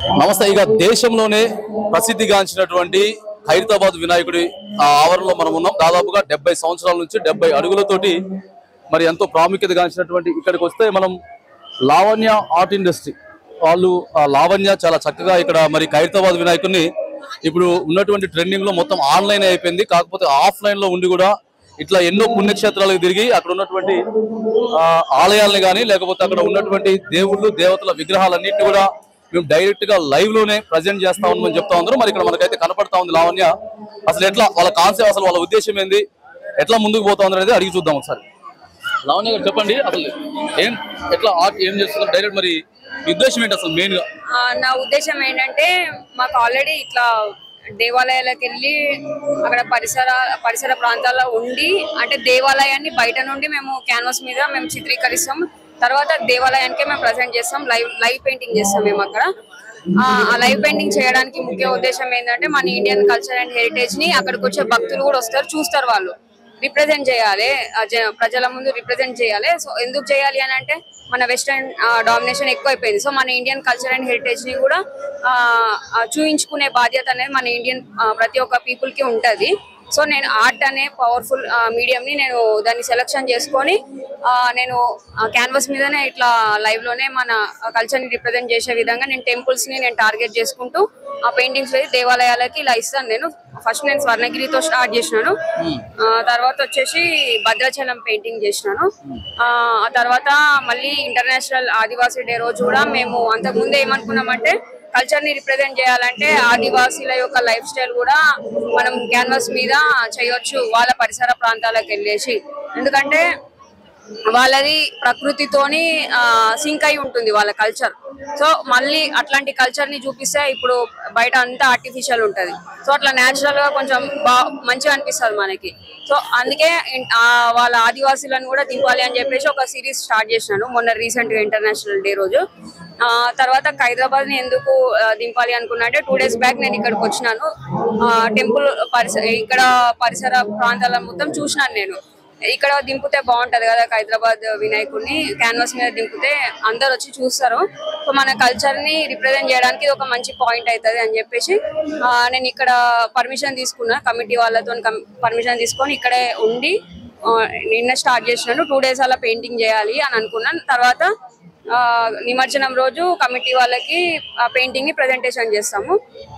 నమస్తే ఇక దేశంలోనే ప్రసిద్ధిగాంచినటువంటి ఖైరతాబాద్ వినాయకుడి ఆ ఆవరణలో మనం ఉన్నాం దాదాపుగా డెబ్బై సంవత్సరాల నుంచి డెబ్బై అడుగులతోటి మరి ఎంతో ప్రాముఖ్యత గాంచినటువంటి ఇక్కడికి వస్తే మనం లావణ్య ఆర్ట్ ఇండస్ట్రీ వాళ్ళు ఆ లావణ్య చాలా చక్కగా ఇక్కడ మరి ఖైరతాబాద్ వినాయకుడిని ఇప్పుడు ఉన్నటువంటి ట్రెండింగ్ లో మొత్తం ఆన్లైన్ అయిపోయింది కాకపోతే ఆఫ్లైన్ లో ఉండి కూడా ఇట్లా ఎన్నో పుణ్యక్షేత్రాలకు తిరిగి అక్కడ ఉన్నటువంటి ఆ, ఆలయాలని కానీ లేకపోతే అక్కడ ఉన్నటువంటి దేవుళ్ళు దేవతల విగ్రహాలన్నింటినీ కూడా మేము డైరెక్ట్ గా లైవ్ లోనే ప్రజెంట్ చేస్తా ఉన్నామని చెప్తా ఉన్నారు మరి ఇక్కడ మనకైతే కనపడతా ఉంది లావణ్య అసలు ఎట్లా వాళ్ళ కాన్సెప్ట్ అసలు వాళ్ళ ఉద్దేశం ఏంది ఎట్లా ముందుకు పోతా ఉంది అనేది అడిగి చూద్దాం ఒకసారి లావణ్య గారు చెప్పండి అసలు ఏం ఎట్లా ఆర్ట్ ఏం చేస్తున్నారు డైరెక్ట్ మరి మీ ఉద్దేశం ఏంటి అసలు మెయిన్ గా ఆ, నా ఉద్దేశం ఏంటంటే మాకు ఆల్రెడీ ఇట్లా దేవాలయాలకు వెళ్ళి అక్కడ పరిసర పరిసర ప్రాంతాల్లో ఉండి అంటే దేవాలయాన్ని బయట నుండి మేము క్యాన్వాస్ మీద మేము చిత్రీకరిస్తాం తర్వాత దేవాలయానికే మేము ప్రజెంట్ చేస్తాం లైవ్ లైవ్ పెయింటింగ్ చేస్తాం మేము అక్కడ ఆ ఆ లైవ్ పెయింటింగ్ చేయడానికి ముఖ్య ఉద్దేశం ఏంటంటే మన ఇండియన్ కల్చర్ అండ్ హెరిటేజ్ ని అక్కడికి వచ్చే భక్తులు కూడా వస్తారు చూస్తారు వాళ్ళు రిప్రజెంట్ చేయాలి ఆ జ- ప్రజల ముందు రిప్రజెంట్ చేయాలి సో ఎందుకు చేయాలి అని అంటే మన వెస్టర్న్ డామినేషన్ ఎక్కువైపోయింది సో మన ఇండియన్ కల్చర్ అండ్ హెరిటేజ్ ని కూడా ఆ, ఆ, చూయించుకునే బాధ్యత అనేది మన ఇండియన్ ఆ, ప్రతి ఒక్క పీపుల్ కి ఉంటది సో నేను ఆర్ట్ అనే పవర్ఫుల్ మీడియం ని నేను దాన్ని సెలెక్షన్ చేసుకొని ఆ, నేను క్యాన్వాస్ మీదనే ఇట్లా లైవ్ లోనే మన కల్చర్ ని రిప్రజెంట్ చేసే విధంగా నేను టెంపుల్స్ ని నేను టార్గెట్ చేసుకుంటూ ఆ పెయింటింగ్స్ వేసి దేవాలయాలకి ఇలా ఇస్తాను నేను ఫస్ట్ నేను స్వర్ణగిరితో స్టార్ట్ చేసినాను ఆ, తర్వాత వచ్చేసి భద్రాచలం పెయింటింగ్ చేసినాను ఆ ఆ తర్వాత మళ్ళీ ఇంటర్నేషనల్ ఆదివాసీ డే రోజు కూడా మేము అంతకు ముందే ఏమనుకున్నామంటే కల్చర్ ని రిప్రజెంట్ చేయాలంటే ఆదివాసీల యొక్క లైఫ్ స్టైల్ కూడా మనం క్యాన్వాస్ మీద చేయొచ్చు వాళ్ళ పరిసర ప్రాంతాలకు వెళ్ళేసి ఎందుకంటే వాళ్ళది ప్రకృతితోని సింక్ అయి ఉంటుంది వాళ్ళ కల్చర్ సో మళ్ళీ అట్లాంటి కల్చర్ ని చూపిస్తే ఇప్పుడు బయట అంతా ఆర్టిఫిషియల్ ఉంటది సో అట్లా నేచురల్ గా కొంచెం బా మంచిగా అనిపిస్తుంది మనకి సో అందుకే ఇన్- ఆ వాళ్ళ ఆదివాసీలను కూడా దింపాలి అని చెప్పేసి ఒక సిరీస్ స్టార్ట్ చేసినాను మొన్న రీసెంట్ గా ఇంటర్నేషనల్ డే రోజు ఆ తర్వాత హైదరాబాద్ ని ఎందుకు ఆ, దింపాలి అనుకున్నా అంటే టూ డేస్ బ్యాక్ నేను ఇక్కడికి వచ్చినాను టెంపుల్ పరిసర ఇక్కడ పరిసర ప్రాంతాల మొత్తం చూసినాను నేను ఇక్కడ దింపితే బాగుంటది కదా హైదరాబాద్ వినాయకుడిని క్యాన్వాస్ మీద దింపితే అందరు వచ్చి చూస్తారు సో మన కల్చర్ ని రిప్రజెంట్ చేయడానికి ఇది ఒక మంచి పాయింట్ అవుతుంది అని చెప్పేసి ఆ, నేను ఇక్కడ పర్మిషన్ తీసుకున్నా కమిటీ వాళ్ళతో పర్మిషన్ తీసుకొని ఇక్కడే ఉండి ఆ, నిన్న స్టార్ట్ చేసినాను టూ డేస్ అలా పెయింటింగ్ చేయాలి అని అనుకున్నాను తర్వాత ఆ, నిమజ్జనం రోజు కమిటీ వాళ్ళకి ఆ పెయింటింగ్ ని ప్రజెంటేషన్ చేస్తాము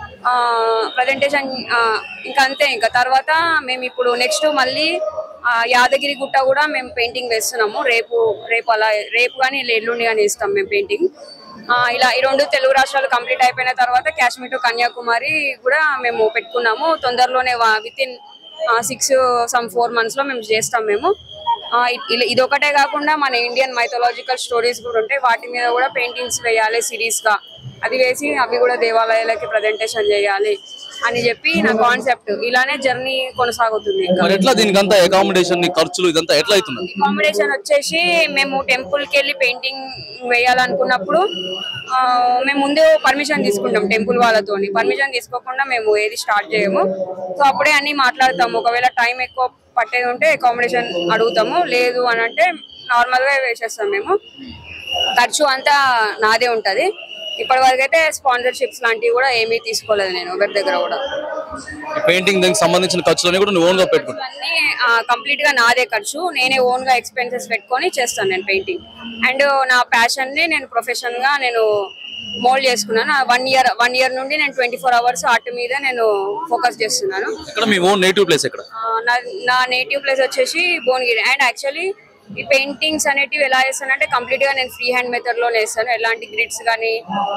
ప్రజెంటేషన్ ఇంకా అంతే ఇంకా తర్వాత మేము ఇప్పుడు నెక్స్ట్ మళ్ళీ ఆ, యాదగిరి గుట్ట కూడా మేము పెయింటింగ్ వేస్తున్నాము రేపు రేపు అలా రేపు కానీ ఎల్లుండి కానీ ఇస్తాం మేము పెయింటింగ్ ఆ, ఇలా ఈ రెండు తెలుగు రాష్ట్రాలు కంప్లీట్ అయిపోయిన తర్వాత కాశ్మీర్ టు కన్యాకుమారి కూడా మేము పెట్టుకున్నాము తొందరలోనే within six some four months లో మేము చేస్తాం మేము ఆ, ఇ- ఇలా- ఇదొకటే కాకుండా మన ఇండియన్ మైథలాజికల్ స్టోరీస్ కూడా ఉంటాయి వాటి మీద కూడా పెయింటింగ్స్ వేయాలి సిరీస్ గా అది వేసి అవి కూడా దేవాలయాలకి ప్రజెంటేషన్ చేయాలి అని చెప్పి నా కాన్సెప్ట్ ఇలానే జర్నీ కొనసాగుతుంది ఇంకా మరి ఎట్లా దీనికి అంతా అకామిడేషన్ ఖర్చులు ఇదంతా ఎట్లా అవుతున్నది అకామిడేషన్ వచ్చేసి మేము టెంపుల్ కి వెళ్ళి పెయింటింగ్ వేయాలనుకున్నప్పుడు ఆ, మేము ముందు పర్మిషన్ తీసుకుంటాం టెంపుల్ వాళ్ళతోని పర్మిషన్ తీసుకోకుండా మేము ఏది స్టార్ట్ చేయము సో అప్పుడే అన్ని మాట్లాడతాము ఒకవేళ టైం ఎక్కువ పట్టేది ఉంటే అకామిడేషన్ అడుగుతాము లేదు అని అంటే నార్మల్ గా వేసేస్తాం మేము ఖర్చు అంతా నాదే ఉంటది ఇప్పటి వరకు అయితే స్పాన్సర్షిప్స్ లాంటివి కూడా ఏమీ తీసుకోలేదు నేను ఎవరి దగ్గర కూడా పెయింటింగ్ దానికి సంబంధించిన ఖర్చులన్నీ కూడా నువ్వు ఓన్ గా పెట్టుకుంటావు అన్ని కంప్లీట్ గా నాదే ఖర్చు నేనే ఓన్ గా ఎక్స్పెన్సెస్ పెట్టుకొని చేస్తాను నేను పెయింటింగ్ అండ్ నా ప్యాషన్ ని నేను ప్రొఫెషన్ గా నేను మోల్డ్ చేసుకున్నాను వన్ ఇయర్ వన్ ఇయర్ నుండి నేను ట్వంటీ ఫోర్ అవర్స్ ఆర్ట్ మీద నేను ఫోకస్ చేస్తున్నాను ఇక్కడ మీ ఓన్ నేటివ్ ప్లేస్ ఎక్కడ ఆ, నా నా నేటివ్ ప్లేస్ వచ్చేసి భువనగిరి అండ్ యాక్చువల్లీ ఈ పెయింటింగ్స్ అనేటివి ఎలా చేస్తానంటే కంప్లీట్ గా నేను ఫ్రీ హ్యాండ్ మెథడ్ లోనే వేస్తాను ఎలాంటి గ్రిడ్స్ కానీ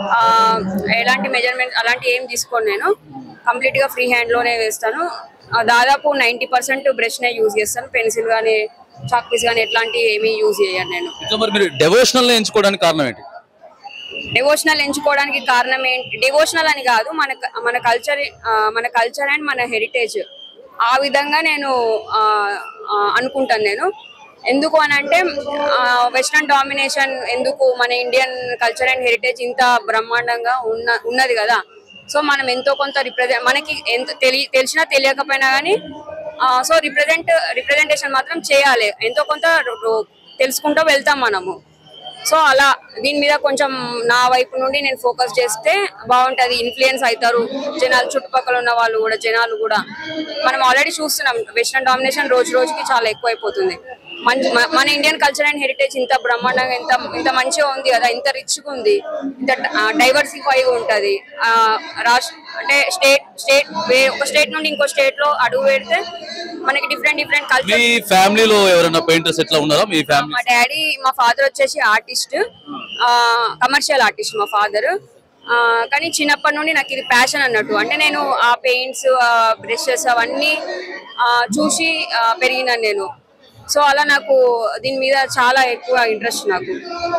ఎలాంటి మెజర్మెంట్ అలాంటి ఏం తీసుకోను నేను కంప్లీట్ గా ఫ్రీ హ్యాండ్ లోనే వేస్తాను ఆ, దాదాపు నైంటీ పర్సెంట్ బ్రష్ నే యూజ్ చేస్తాను పెన్సిల్ కానీ చాక్ పీస్ కానీ ఎట్లాంటి ఏమీ యూజ్ చేయను నేను ఇట్లా మరి మీరు డెవోషనల్ ఎంచుకోవడానికి కారణం ఏంటి డివోషనల్ ఎంచుకోవడానికి కారణం ఏంటి డివోషనల్ అని కాదు మన మన కల్చర్ మన కల్చర్ అండ్ మన హెరిటేజ్ ఆ విధంగా నేను ఆ, ఆ, అనుకుంటాను నేను ఎందుకు అని అంటే వెస్ట్రన్ డామినేషన్ ఎందుకు మన ఇండియన్ కల్చర్ అండ్ హెరిటేజ్ ఇంత బ్రహ్మాండంగా ఉన్న ఉన్నది కదా సో మనం ఎంతో కొంత రిప్రజెంట్ మనకి ఎంత తెలి తెలిసినా తెలియకపోయినా కానీ సో రిప్రజెంట్ రిప్రజెంటేషన్ మాత్రం చేయాలి ఎంతో కొంత రో- రో- తెలుసుకుంటూ వెళ్తాం మనము సో అలా దీని మీద కొంచెం నా వైపు నుండి నేను ఫోకస్ చేస్తే బాగుంటది ఇన్ఫ్లుయెన్స్ అవుతారు జనాలు చుట్టుపక్కల ఉన్న వాళ్ళు కూడా జనాలు కూడా మనం ఆల్రెడీ చూస్తున్నాం వెస్ట్రన్ డామినేషన్ రోజు రోజుకి చాలా ఎక్కువైపోతుంది మంచి మ- మన ఇండియన్ కల్చర్ అండ్ హెరిటేజ్ ఇంత బ్రహ్మాండంగా ఇంత ఇంత మంచిగా ఉంది కదా ఇంత రిచ్గా ఉంది ఇంత డైవర్సిఫై ఉంటది ఆ, రాష్ట్ర అంటే స్టేట్ స్టేట్ ఒక స్టేట్ నుండి ఇంకో స్టేట్ లో అడుగు పెడితే మనకి డిఫరెంట్ డిఫరెంట్ మీ కల్చర్ ఫ్యామిలీలో ఎవరైనా పెయింటర్స్ ఎట్లా ఉన్నారా మీ ఫ్యామిలీ మా డాడీ మా ఫాదర్ వచ్చేసి ఆర్టిస్ట్ కమర్షియల్ ఆర్టిస్ట్ మా ఫాదర్ కానీ చిన్నప్పటి నుండి నాకు ఇది ప్యాషన్ అన్నట్టు అంటే నేను ఆ పెయింట్స్ బ్రషెస్ అవన్నీ ఆ, చూసి ఆ, పెరిగినాను నేను సో అలా నాకు దీని మీద చాలా ఎక్కువ ఇంట్రెస్ట్ నాకు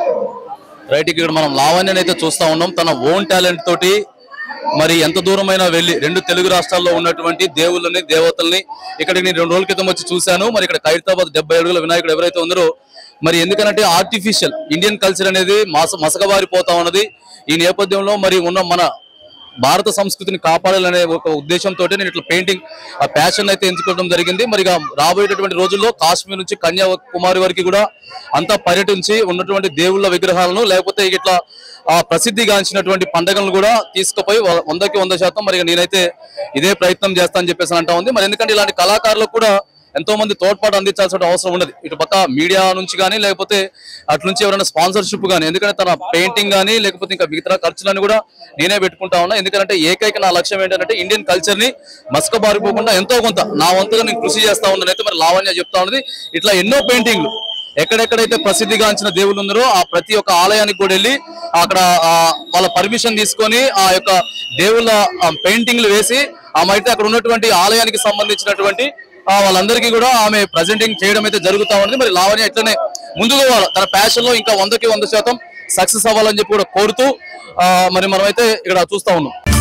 రైట్ ఇక్కడ మనం లావణ్యని అయితే చూస్తా ఉన్నాం తన ఓన్ టాలెంట్ తోటి మరి ఎంత దూరమైనా వెళ్ళి రెండు తెలుగు రాష్ట్రాల్లో ఉన్నటువంటి దేవుళ్ళని దేవతల్ని ఇక్కడికి నేను రెండు రోజుల క్రితం వచ్చి చూశాను మరి ఇక్కడ ఖైరతాబాద్ డెబ్బై అడుగుల వినాయకుడు ఎవరైతే ఉన్నారో మరి ఎందుకనంటే ఆర్టిఫిషియల్ ఇండియన్ కల్చర్ అనేది మస మసకబారిపోతా ఉన్నది ఈ నేపథ్యంలో మరి ఉన్న మన భారత సంస్కృతిని కాపాడాలనే ఒక ఉద్దేశంతో నేను ఇట్లా పెయింటింగ్ ఆ ప్యాషన్ అయితే ఎంచుకోవడం జరిగింది మరి ఇక రాబోయేటటువంటి రోజుల్లో కాశ్మీర్ నుంచి కన్యాకుమారి వరకు కూడా అంతా పర్యటించి ఉన్నటువంటి దేవుళ్ళ విగ్రహాలను లేకపోతే ఇట్లా ఆ ప్రసిద్ధిగాంచినటువంటి పండుగలను కూడా తీసుకుపోయి వ- వందకి వంద శాతం మరి ఇక నేనైతే ఇదే ప్రయత్నం చేస్తా అని చెప్పేసి అంటా ఉంది మరి ఎందుకంటే ఇలాంటి కళాకారులకు కూడా ఎంతో మంది తోడ్పాటు అందించాల్సిన అవసరం ఉన్నది ఇటు పక్క మీడియా నుంచి కానీ లేకపోతే అటు నుంచి ఎవరైనా స్పాన్సర్షిప్ కానీ ఎందుకంటే తన పెయింటింగ్ కానీ లేకపోతే ఇంకా మిగతా ఖర్చులను కూడా నేనే పెట్టుకుంటా ఉన్నా ఎందుకంటే ఏకైక నా లక్ష్యం ఏంటంటే ఇండియన్ కల్చర్ ని మసకబారిపోకుండా ఎంతో కొంత నా వంతుగా నేను కృషి చేస్తా ఉన్నాను అయితే మరి లావణ్య చెప్తా ఉన్నది ఇట్లా ఎన్నో పెయింటింగ్లు ఎక్కడెక్కడైతే ప్రసిద్ధిగాంచిన దేవుళ్ళు ఉన్నారో ఆ ప్రతి ఒక్క ఆలయానికి కూడా వెళ్ళి అక్కడ ఆ, వాళ్ళ పర్మిషన్ తీసుకొని ఆ యొక్క దేవుళ్ళ పెయింటింగ్లు వేసి ఆమె అయితే అక్కడ ఉన్నటువంటి ఆలయానికి సంబంధించినటువంటి ఆ, వాళ్ళందరికీ కూడా ఆమె ప్రజెంటింగ్ చేయడం అయితే జరుగుతా ఉంది మరి లావణ్య ఎట్లనే ముందుకు పోవాలి తన ప్యాషన్ లో ఇంకా వందకి వంద శాతం సక్సెస్ అవ్వాలని చెప్పి కూడా కోరుతూ ఆ, మరి మనమైతే ఇక్కడ చూస్తా ఉన్నాం